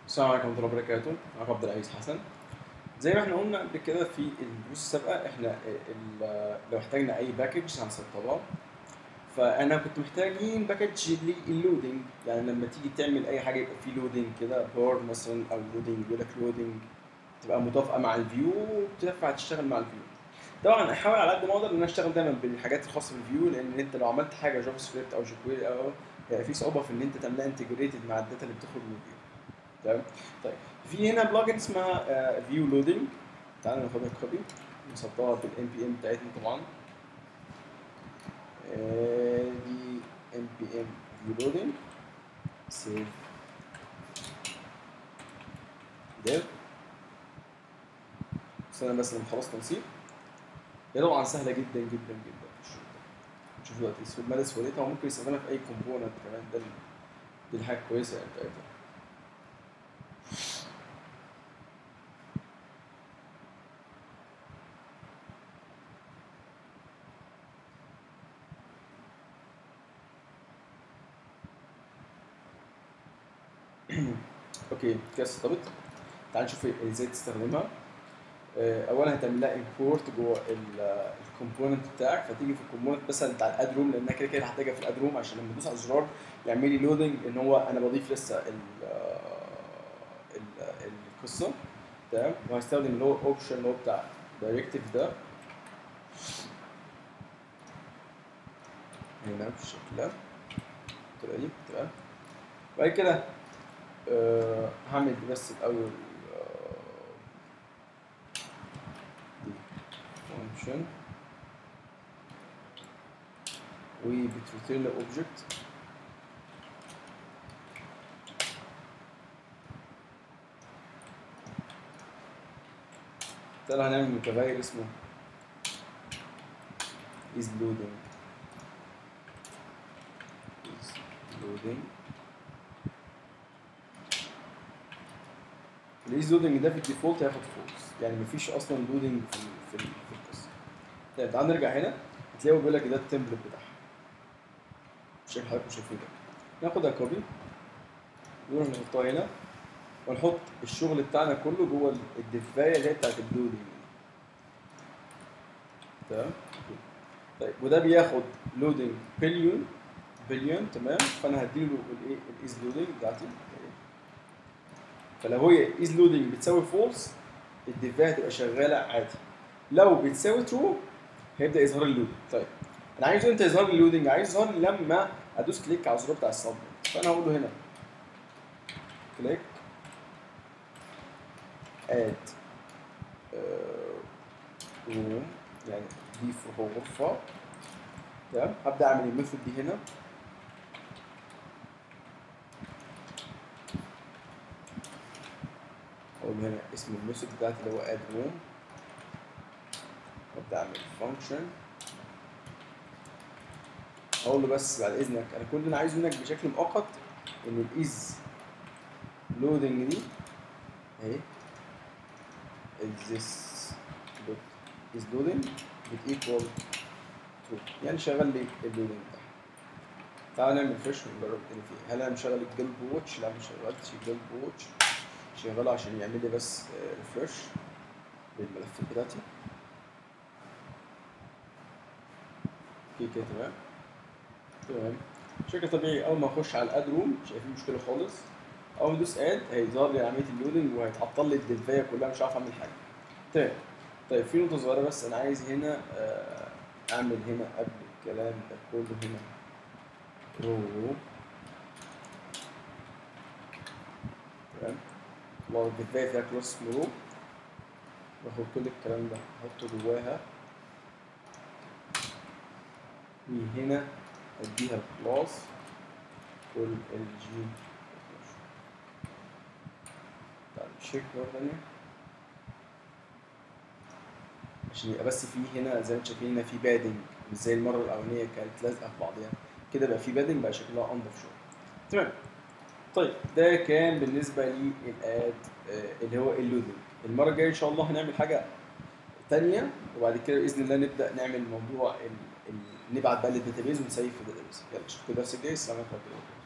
السلام عليكم ورحمة الله وبركاته، أنا عبد العزيز حسن. زي ما احنا قلنا قبل كده في الدروس السابقة احنا ال- لو احتاجنا أي باكج هنسطبها. فأنا كنت محتاجين باكج لللودنج، يعني لما تيجي تعمل أي حاجة يبقى في لودنج كده بار مثلا أو لودنج يقول لك لودنج تبقى متوافقة مع الفيو وتنفع تشتغل مع الفيو. طبعا احاول على قد ما اقدر ان انا اشتغل دايما بالحاجات الخاصه بالفيو لان انت لو عملت حاجه جافا سكريبت او جوكويري او هيبقى في صعوبه في ان انت تعملها انتجريتد مع الداتا اللي بتخرج من الفيو تمام طيب في هنا بلجن اسمها فيو لودنج تعالوا ناخدها كوبي نسطبها بالام بي ام بتاعتنا طبعا آه، دي ام بي ام فيو لودنج سيف ديف استنى بس لما خلاص تنسيق هي طبعا سهله جدا جدا جدا في الشغل ده نشوف دلوقتي سهول مدى سهولتها وممكن يستخدمها في اي كومبوننت كمان ده ال- دي الحاجه الكويسه يعني بتاعتها اوكي كده استطبت تعال نشوف ازاي تستخدمها آه، اولا هتعمل لها امبورت جوه الكومبوننت بتاعك فتيجي في الكومبوننت مثلا بتاع الاد روم لانها كده كده هحتاجها في الاد روم عشان لما تدوس على الزرار يعمل لي لودنج ان هو انا بضيف لسه ال ال- القصه تمام وهستخدم اللي هو اوبشن اللي هو بتاع دايركتيف ده هنا بالشكل ده بالطريقه دي تمام بعد كده آه، هعمل دي بس الاول آه، دي function وبتريتيرن اوبجكت تعالى هنعمل متغير اسمه is loading is loading الايز لودنج ده في الديفولت هياخد فولس يعني مفيش اصلا لودنج في ال- في ال- في القصه طيب تعال نرجع هنا هتلاقيه بيقول لك ده التمبلت بتاعها بالشكل اللي حضراتكم شايفين ده ناخدها كوبي ونروح نحطها هنا ونحط الشغل بتاعنا كله جوه ال- الدفايه اللي هي بتاعت اللودنج دي تمام طيب وده بياخد لودنج بليون بليون تمام فانا هديله الايه الايز لودنج بتاعتي فلو هي از لودنج بتساوي فولس الدفاع هتبقى شغاله عادي لو بتساوي ترو هيبدا يظهر لي اللودنج طيب انا عايز امتى يظهر لي اللودنج عايز يظهر لي لما ادوس كليك على الزرار بتاع السبميت فانا هقول له هنا كليك اد روم يعني ضيف غرفه تمام هبدا اعمل الميثود دي هنا اقول له هنا اسم الميثود بتاعتي اللي هو اد روم وابدا اعمل فانكشن اقول له بس بعد اذنك انا كل اللي انا عايزه منك بشكل مؤقت ان الايز لودنج دي اهي this dot is loading بت equal true يعني شغل لي اللودنج ده تعال نعمل فريش ونجرب تاني فيه هل انا مشغل الجلب واتش لا مش شغلتش الجلب واتش شغاله عشان يعمل لي بس ريفرش للملفات بتاعتي اوكي كده تمام تمام بشكل طبيعي اول ما اخش على الاد روم مش هيبقى فيه مشكله خالص اول ما ادوس اد هيظهر لي عمليه اللودنج وهيتعطل لي الدفايه كلها مش عارف اعمل حاجه تمام طيب في نقطه صغيره بس انا عايز هنا آه، اعمل هنا قبل الكلام ده كله هنا رو تمام لو الدفايه فيها كلاس اسمه رو باخد كل الكلام ده احطه جواها وهنا اديها كلاس كل ال جي تعال نشيك مرة تانية عشان يبقى بس في هنا زي ما انتم شايفين هنا في بادنج مش زي المرة الأولانية كانت لازقة في بعضيها كده بقى في بادنج بقى شكلها أنضف شوية تمام طيب ده كان بالنسبة للاد آه، اللي هو اللودنج المرة الجاية إن شاء الله هنعمل حاجة تانية وبعد كده بإذن الله نبدأ نعمل موضوع ال... ال... نبعت بقى للداتابيز ونسيف في الداتابيز يلا اشوفكم الدرس الجاي السلام عليكم ورحمة الله وبركاته